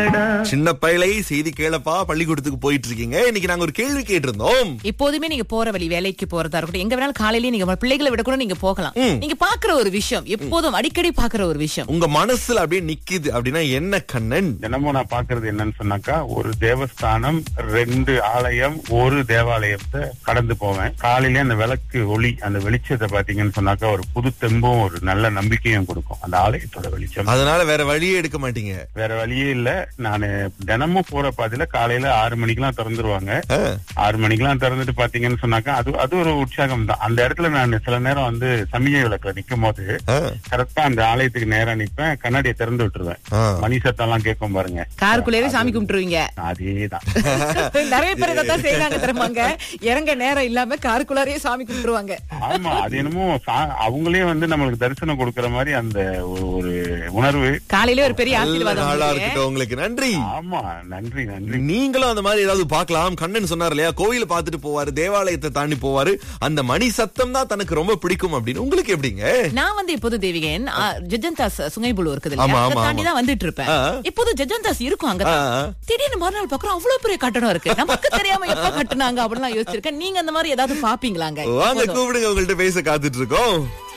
சின்ன பயலை செய்தி கேளப்பா பள்ளிக்கூடத்துக்கு போயிட்டு இருக்கீங்க இன்னைக்கு நாங்க ஒரு கேள்வி கேட்டிருந்தோம் எப்போதுமே நீங்க போற வழி வேலைக்கு போறதா இருக்கட்டும் எங்க வேணாலும் காலையிலேயே நீங்க பிள்ளைகளை விட கூட நீங்க போகலாம் நீங்க பாக்குற ஒரு விஷயம் எப்போதும் அடிக்கடி பாக்குற ஒரு விஷயம் உங்க மனசுல அப்படியே நிக்குது அப்படின்னா என்ன கண்ணன் தினமும் நான் பாக்குறது என்னன்னு சொன்னாக்கா ஒரு தேவஸ்தானம் ரெண்டு ஆலயம் ஒரு தேவாலயத்தை கடந்து போவேன் காலையில அந்த விளக்கு ஒளி அந்த வெளிச்சத்தை பாத்தீங்கன்னு சொன்னாக்கா ஒரு புது தெம்பும் ஒரு நல்ல நம்பிக்கையும் கொடுக்கும் அந்த ஆலயத்தோட வெளிச்சம் அதனால வேற வழியே எடுக்க மாட்டீங்க வேற வழியே இல்ல நானு தினமும் போற பாதையில காலையில ஆறு மணிக்கெல்லாம் திறந்துருவாங்க ஆ, ஆறு மணிக்கெல்லாம் திறந்துட்டு பாத்தீங்கன்னு சொன்னாக்கா அது அது ஒரு உற்சாகம் தான் அந்த இடத்துல நான் சில நேரம் வந்து சமிகை விளக்குல நிக்கும் போது ஆ, கரெக்டா அந்த ஆலயத்துக்கு நேரா நிப்பேன் கண்ணாடியை திறந்து விட்டுருவேன் ஆ. மணி சத்தம் எல்லாம் கேட்கும் பாருங்க காருக்குள்ளேயே சாமி கும்பிட்டுருவீங்க அதேதான் நிறைய பேர் இதான் செய்யறாங்க தெரியுமாங்க இறங்க நேரம் இல்லாம காருக்குள்ளாரே சாமி கும்பிட்டுருவாங்க ஆமா அது என்னமோ சா- அவங்களே வந்து நம்மளுக்கு தரிசனம் கொடுக்கற மாதிரி அந்த ஒரு- ஒரு உணர்வு காலையிலே ஒரு பெரிய நல்ல ஆசீர்வாதம் நாளா உங்களுக்கு. இருக்கட்டும் உங்களுக்கு நன்றி ஆமா நன்றி நன்றி நீங்களும் அந்த மாதிரி ஏதாவது பார்க்கலாம் கண்ணன் சொன்னார் இல்லையா கோயில பார்த்துட்டு போவாரு தேவாலயத்தை தாண்டி போவாரு அந்த மணி சத்தம் தான் தனக்கு ரொம்ப பிடிக்கும் அப்படின்னு உங்களுக்கு எப்படிங்க நான் வந்து இப்போது தேவிகன் ஆ, ஜஜந்தாஸ் சுங்கைபுழு இருக்குது ஆமா, இல்லையா ஆமா, அதை தாண்டி ஆமா. தான் வந்துட்டு இருப்பேன் ஆ. இப்போது ஜஜந்தாஸ் இருக்கும் அங்க ஆ. திடீர்னு மறுநாள் பாக்குறோம் அவ்வளவு பெரிய கட்டடம் இருக்கு நமக்கு தெரியாம எப்ப கட்டுனாங்க அப்படிலாம் யோசிச்சிருக்கேன் நீங்க அந்த மாதிரி ஏதாவது பாப்பீங்களாங்க வாங்க எப்போதும். கூப்பிடுங்க உங்கள்ட்ட பேச காத்துட்டு இருக்கோம்